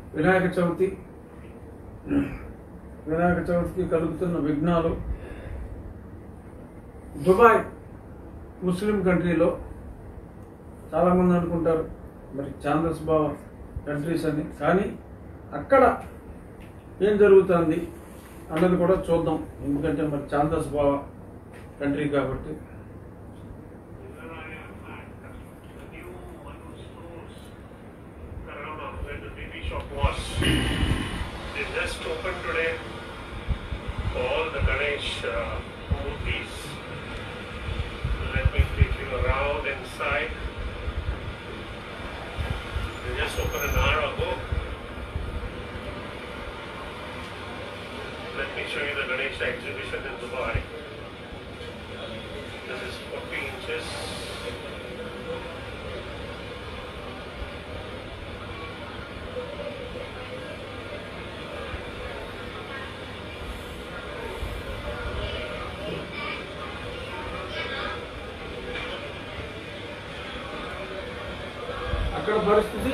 వినాయక చవితి వినాయక చవితికి కలుగుతున్న విఘ్నాలు దుబాయ్ ముస్లిం కంట్రీలో చాలామంది అనుకుంటారు మరి చాందస్ బావ కంట్రీస్ అని కానీ అక్కడ ఏం జరుగుతుంది అన్నది కూడా చూద్దాం ఎందుకంటే మరి చాందస్ బావ కంట్రీ కాబట్టి The new Manu stores around where the baby shop was. They just opened today for all the Ganesh uh, movies. Let me take you around inside. They just opened an hour ago. Let me show you the Ganesh exhibition in Dubai. This is 40 inches. అక్కడ పరిస్థితి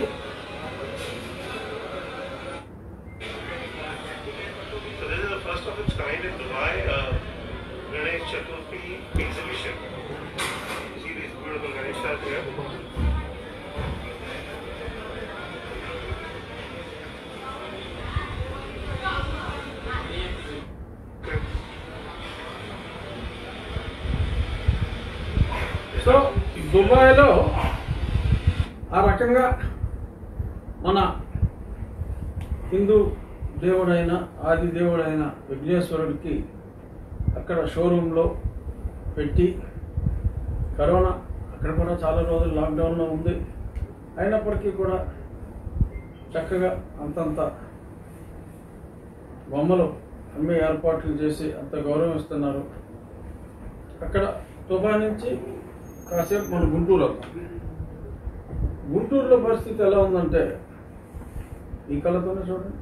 So this is the first of its kind in Dubai, uh, Ganesh Chaturthi exhibition. You see these beautiful Ganeshas here? So దుబాయ్లో ఆ రకంగా మన హిందూ దేవుడైన ఆది దేవుడైన విఘ్నేశ్వరుడికి అక్కడ షోరూంలో పెట్టి కరోనా అక్కడ కూడా చాలా రోజులు లాక్డౌన్లో ఉంది అయినప్పటికీ కూడా చక్కగా అంతంత బొమ్మలు అమ్మే ఏర్పాట్లు చేసి అంత గౌరవం ఇస్తున్నారు అక్కడ దుబాయ్ నుంచి కాసేపు మన గుంటూరు వద్దాం గుంటూరులో పరిస్థితి ఎలా ఉందంటే ఈ కళ్ళతోనే చూడండి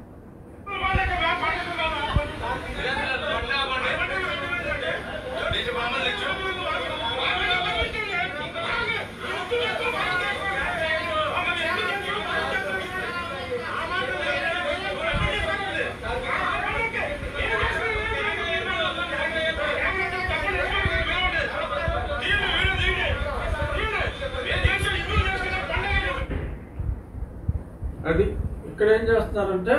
అది ఇక్కడ ఏం చేస్తున్నారంటే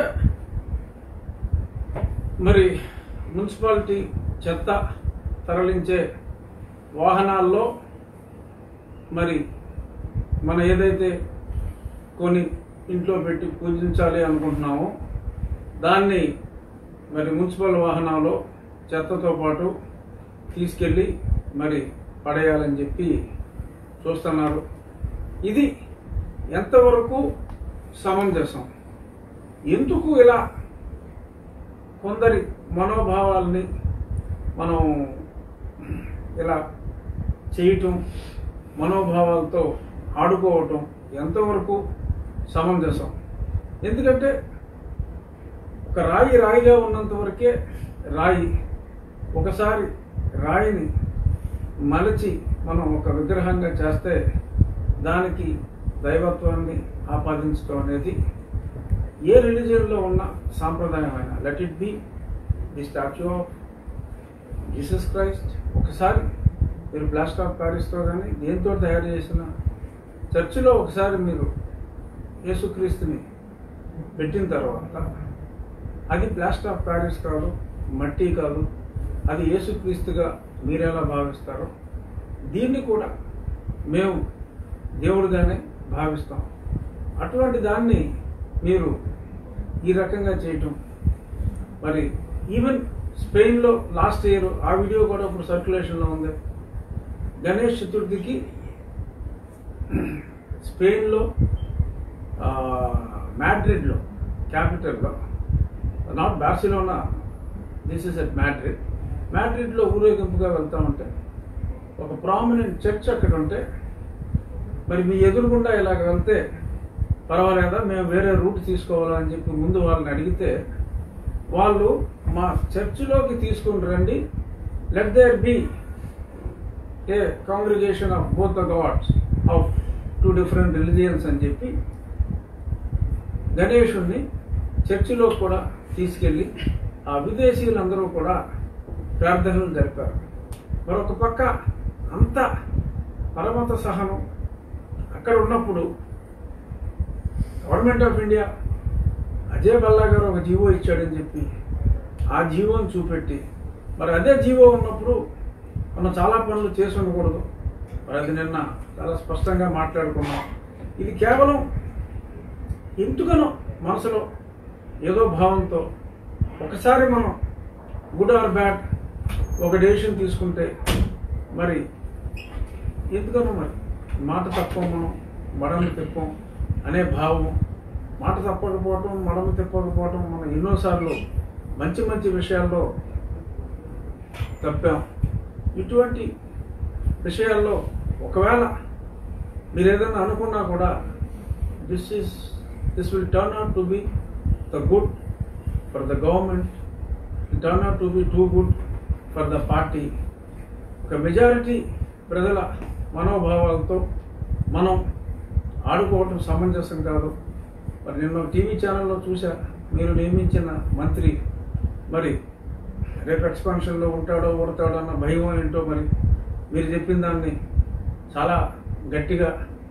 మరి మున్సిపాలిటీ చెత్త తరలించే వాహనాల్లో మరి మన ఏదైతే కొని ఇంట్లో పెట్టి పూజించాలి అనుకుంటున్నామో దాన్ని మరి మున్సిపల్ వాహనాల్లో చెత్తతో పాటు తీసుకెళ్ళి మరి పడేయాలని చెప్పి చూస్తున్నారు ఇది ఎంతవరకు సమంజసం ఎందుకు ఇలా కొందరి మనోభావాల్ని మనం ఇలా చేయటం మనోభావాలతో ఆడుకోవటం ఎంతవరకు సమంజసం ఎందుకంటే ఒక రాయి రాయిగా ఉన్నంత వరకే రాయి ఒకసారి రాయిని మలచి మనం ఒక విగ్రహంగా చేస్తే దానికి దైవత్వాన్ని ఆపాదించడం అనేది ఏ రిలీజియన్లో ఉన్న సాంప్రదాయమైన let it be the statue of Jesus Christ ఒకసారి మీరు ప్లాస్టర్ ఆఫ్ ప్యారిస్తో కానీ దేంతో తయారు చేసిన చర్చిలో ఒకసారి మీరు యేసుక్రీస్తుని పెట్టిన తర్వాత అది ప్లాస్టర్ ఆఫ్ ప్యారిస్ కాదు మట్టి కాదు అది యేసుక్రీస్తుగా మీరెలా భావిస్తారో దీన్ని కూడా మేము దేవుడిగానే భావిస్తాం అటువంటి దాన్ని మీరు ఈ రకంగా చేయటం మరి ఈవెన్ స్పెయిన్లో లాస్ట్ ఇయర్ ఆ వీడియో కూడా ఇప్పుడు సర్క్యులేషన్లో ఉంది గణేష్ చతుర్థికి స్పెయిన్లో ఆ, మ్యాడ్రిడ్లో క్యాపిటల్లో not Barcelona this is at Madrid మ్యాడ్రిడ్లో ఊరేగింపుగా వెళ్తా ఉంటే ఒక ప్రామినెంట్ చర్చ్ అక్కడ ఉంటే మరి మీ ఎదురుగుండా ఇలాగ వెళ్తే పర్వాలేదా మేము వేరే రూట్ తీసుకోవాలా అని చెప్పి ముందు వాళ్ళని అడిగితే వాళ్ళు మా చర్చిలోకి తీసుకుని రండి let there be a congregation of both the gods of two different religions అని చెప్పి గణేషుణ్ణి చర్చిలో కూడా తీసుకెళ్ళి ఆ విదేశీయులందరూ కూడా ప్రార్థనలు జరిపారు మరొక పక్క అంత పరమత సహనం అక్కడ ఉన్నప్పుడు government of India Ajay Balla garu ఒక జీవో ఇచ్చాడని చెప్పి ఆ జీవోని చూపెట్టి మరి అదే జీవో ఉన్నప్పుడు మనం చాలా పనులు చేసి ఉండకూడదు మరి అది నిన్న చాలా స్పష్టంగా మాట్లాడుకున్నాం ఇది కేవలం ఎందుకనో మనసులో ఏదో భావంతో ఒకసారి మనం గుడ్ ఆర్ బ్యాడ్ ఒక డెసిషన్ తీసుకుంటే మరి ఎందుకనో మరి మాట తప్పం మనం మడమ తిప్పం అనే భావం మాట తప్పకపోవటం మడమ తిప్పకపోవటం మనం ఎన్నోసార్లు మంచి మంచి విషయాల్లో తప్పాం ఇటువంటి విషయాల్లో ఒకవేళ మీరు ఏదైనా అనుకున్నా కూడా this is this will turn out to be the good for the government turn out to be too good for the party ఒక మెజారిటీ ప్రజల మనోభావాలతో మనం ఆడుకోవటం సమంజసం కాదు మరి నిన్న టీవీ ఛానల్లో చూసా మీరు నియమించిన మంత్రి మరి రేపు ఎక్స్పాన్షన్లో ఉంటాడో ఊడతాడో అన్న భయం ఏంటో మరి మీరు చెప్పిన దాన్ని చాలా గట్టిగా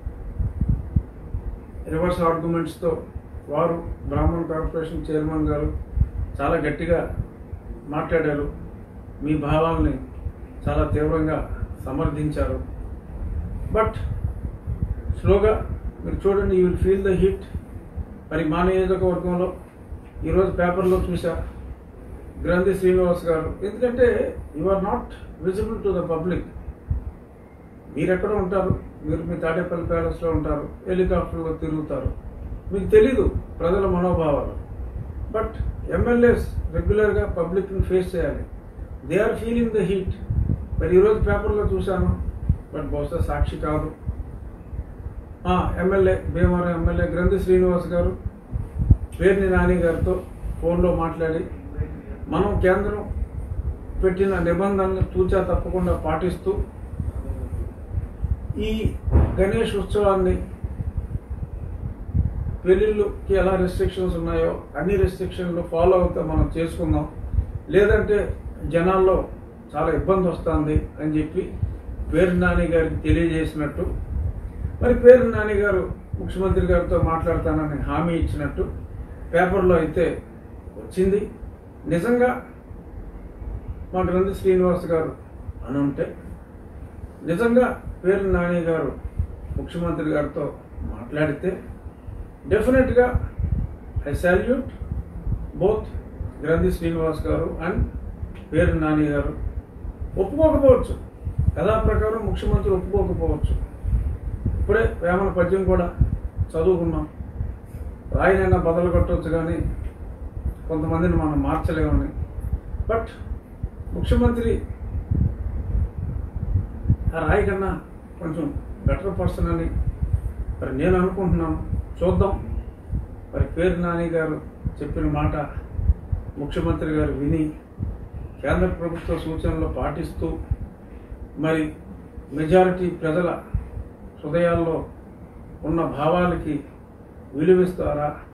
రివర్స్ ఆర్గ్యుమెంట్స్తో వారు బ్రాహ్మణ్ కార్పొరేషన్ చైర్మన్ గారు చాలా గట్టిగా మాట్లాడారు మీ భావాల్ని చాలా తీవ్రంగా సమర్థించారు బట్ స్లోగా మీరు చూడండి you will feel the heat మరి మా నియోజకవర్గంలో ఈరోజు పేపర్లో చూసా గ్రంథి శ్రీనివాస్ గారు ఎందుకంటే you are not visible to the public మీరు ఎక్కడ ఉంటారు మీరు మీ తాడేపల్లి ప్యాలెస్లో ఉంటారు హెలికాప్టర్లో తిరుగుతారు మీకు తెలీదు ప్రజల మనోభావాలు బట్ ఎమ్మెల్యేస్ రెగ్యులర్గా పబ్లిక్ని ఫేస్ చేయాలి they are feeling the heat మరి ఈరోజు పేపర్లో చూశాను బట్ బహుశా సాక్షి కాదు ఆ, ఎమ్మెల్యే భీమవరం ఎమ్మెల్యే గ్రంథి శ్రీనివాస్ గారు పేర్ని నాని గారితో ఫోన్లో మాట్లాడి మనం కేంద్రం పెట్టిన నిబంధనలు తూచా తప్పకుండా పాటిస్తూ ఈ గణేష్ ఉత్సవాన్ని పెళ్ళిళ్ళకి ఎలా రెస్ట్రిక్షన్స్ ఉన్నాయో అన్ని రెస్ట్రిక్షన్లు ఫాలో అవుతా మనం చేసుకుందాం లేదంటే జనాల్లో చాలా ఇబ్బంది వస్తుంది అని చెప్పి పేరు నాని గారికి తెలియజేసినట్టు మరి పేరు నాని గారు ముఖ్యమంత్రి గారితో మాట్లాడతానని హామీ ఇచ్చినట్టు పేపర్లో అయితే వచ్చింది నిజంగా మా గ్రంథి శ్రీనివాస్ గారు అని ఉంటే నిజంగా పేరు నాని గారు ముఖ్యమంత్రి గారితో మాట్లాడితే డెఫినెట్గా ఐ సాల్యూట్ బోత్ గ్రంథి శ్రీనివాస్ గారు అండ్ పేరు నాని గారు ఒప్పుకోకపోవచ్చు యథా ప్రకారం ముఖ్యమంత్రి ఒప్పుకోకపోవచ్చు ఇప్పుడే వేమన పద్యం కూడా చదువుకున్నాం రాయినైనా బదులు కొట్టవచ్చు కానీ కొంతమందిని మనం మార్చలేమని బట్ ముఖ్యమంత్రి ఆ రాయి కన్నా కొంచెం బెటర్ పర్సన్ అని మరి నేను అనుకుంటున్నాను చూద్దాం మరి పేరు నాని గారు చెప్పిన మాట ముఖ్యమంత్రి గారు విని కేంద్ర ప్రభుత్వ సూచనలు పాటిస్తూ మరి మెజారిటీ ప్రజల హృదయాల్లో ఉన్న భావాలకి విలువిస్తారా